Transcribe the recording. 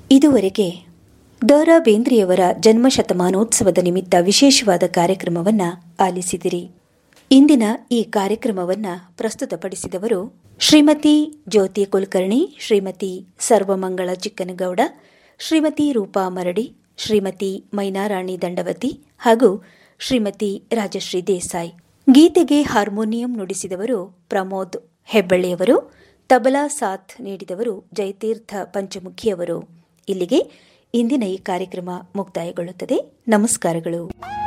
ಇದುವರೆಗೆ ದ ರಾ ಬೇಂದ್ರೆಯವರ ಜನ್ಮಶತಮಾನೋತ್ಸವದ ನಿಮಿತ್ತ ವಿಶೇಷವಾದ ಕಾರ್ಯಕ್ರಮವನ್ನು ಆಲಿಸಿದಿರಿ ಇಂದಿನ ಈ ಕಾರ್ಯಕ್ರಮವನ್ನು ಪ್ರಸ್ತುತಪಡಿಸಿದವರು ಶ್ರೀಮತಿ ಜ್ಯೋತಿ ಕುಲಕರ್ಣಿ ಶ್ರೀಮತಿ ಸರ್ವಮಂಗಳ ಚಿಕ್ಕನಗೌಡ ಶ್ರೀಮತಿ ರೂಪಾ ಮರಡಿ ಶ್ರೀಮತಿ ಮೈನಾರಾಣಿ ದಂಡವತಿ ಹಾಗೂ ಶ್ರೀಮತಿ ರಾಜಶ್ರೀ ದೇಸಾಯಿ ಗೀತೆಗೆ ಹಾರ್ಮೋನಿಯಂ ನುಡಿಸಿದವರು ಪ್ರಮೋದ್ ಹೆಬ್ಬಳ್ಳಿಯವರು ತಬಲಾ ಸಾಥ್ ನೀಡಿದವರು ಜಯತೀರ್ಥ ಪಂಚಮುಖಿಯವರು ಇಲ್ಲಿಗೆ ಇಂದಿನ ಈ ಕಾರ್ಯಕ್ರಮ ಮುಕ್ತಾಯಗೊಳ್ಳುತ್ತದೆ ನಮಸ್ಕಾರಗಳು